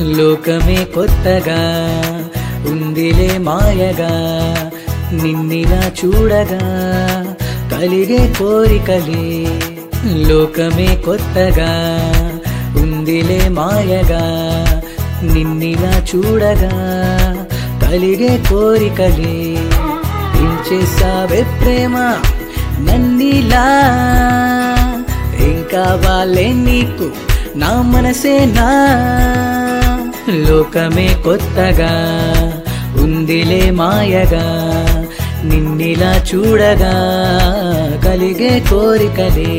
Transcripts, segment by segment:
లోకమే కొత్తగా ఉందిలే మాయగా నిన్నిలా చూడగా కలిగే కోరికలే లోకమే కొత్తగా ఉందిలే మాయగా నిన్నిలా చూడగా కలిగే కోరికలే ఏం చేసావే ప్రేమ నన్నిలా ఏం కావాలే నీకు నా మనసే నా లోకమే కొత్తగా ఉందిలే మాయగా నిన్నిలా చూడగా కలిగే కోరికలే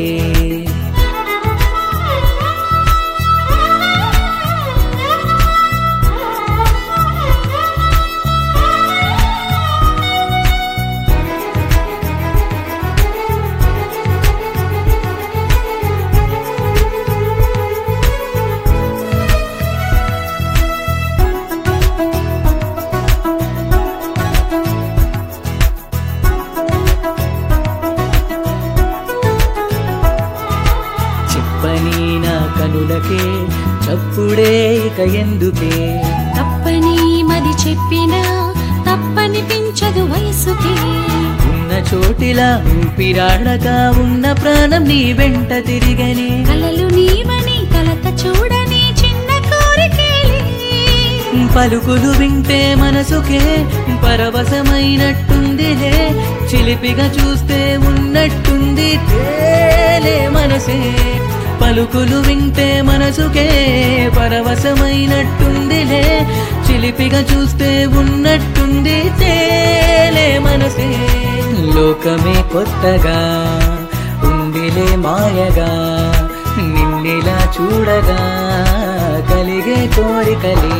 చెప్పని నా కనులకే చప్పుడే ఇక ఎందుకే తప్పని మది చెప్పినా తప్పనిపించదు వయసుకి ఉన్న చోటిలా ఊపిరాడగా ఉన్న ప్రాణం నీ వెంట తిరిగని కలలు నీవని కలత చూడని చిన్న కోరికేలే పలుకులు వింటే మనసుకే పరవశమైనట్టుందిలే చిలిపిగా చూస్తే ఉన్నట్టుంది తేలే మనసే పలుకులు వింటే మనసుకే పరవశమైనట్టుందిలే చిలిపిగా చూస్తే ఉన్నట్టుంది తేలే మనసే లోకమే కొత్తగా ఉందిలే మాయగా నిన్నిలా చూడగా కలిగే కోరికలే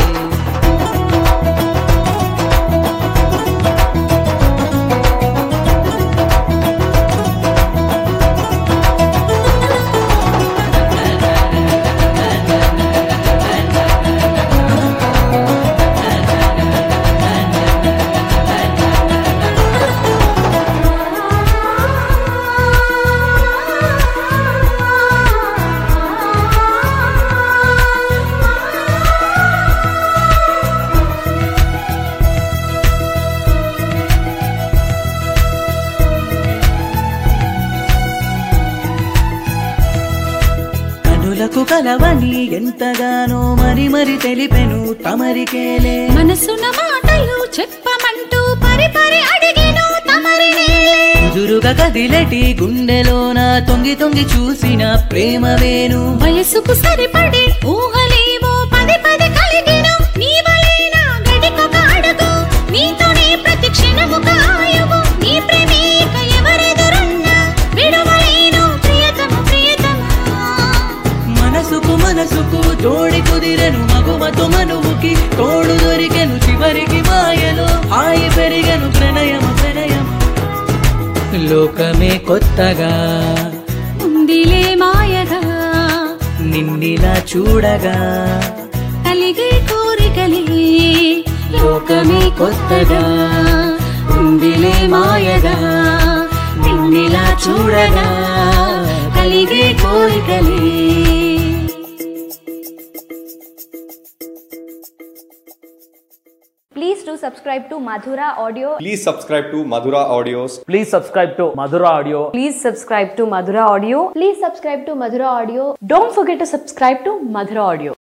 కనులకు కలవని ఎంతగానో మరి మరి తెలిపెను తమరికేలే మనసున మాటలు చెప్పమంటూ పరి పరి అడిగెను తమరినే ఎదురుగా కదిలటి గుండెలోన తొంగి తొంగి చూసిన ప్రేమ వేణు వయసుకు సరిపడే ఊహలేవో పది పది కలిగెను నీవలేనా గడికొక అడుగు నీతోనే ప్రతి క్షణముక ఆయువు నీ ప్రేమేక ఎవరెదురున్నా విడువలేను ప్రియతమ ప్రియతమా మనసుకు మనసుకు తోడి కుదిరెను మగువతో మనువుకి తోడు దొరికెను చివరికి మాయలో హాయి పెరిగెను ప్రణయమ ప్రణయం లోకమే కొత్తగా ఉందిలే మాయగా నిన్నిలా చూడగా కలిగే కోరికలే లోకమే కొత్తగా ఉందిలే మాయగా నిన్నిలా చూడగా కలిగే కోరికలే Please do subscribe to Madhura Audio. Please subscribe to Madhura Audios. Please subscribe to Madhura Audio. Please subscribe to Madhura Audio. Please subscribe to Madhura Audio. Don't forget to subscribe to Madhura Audio.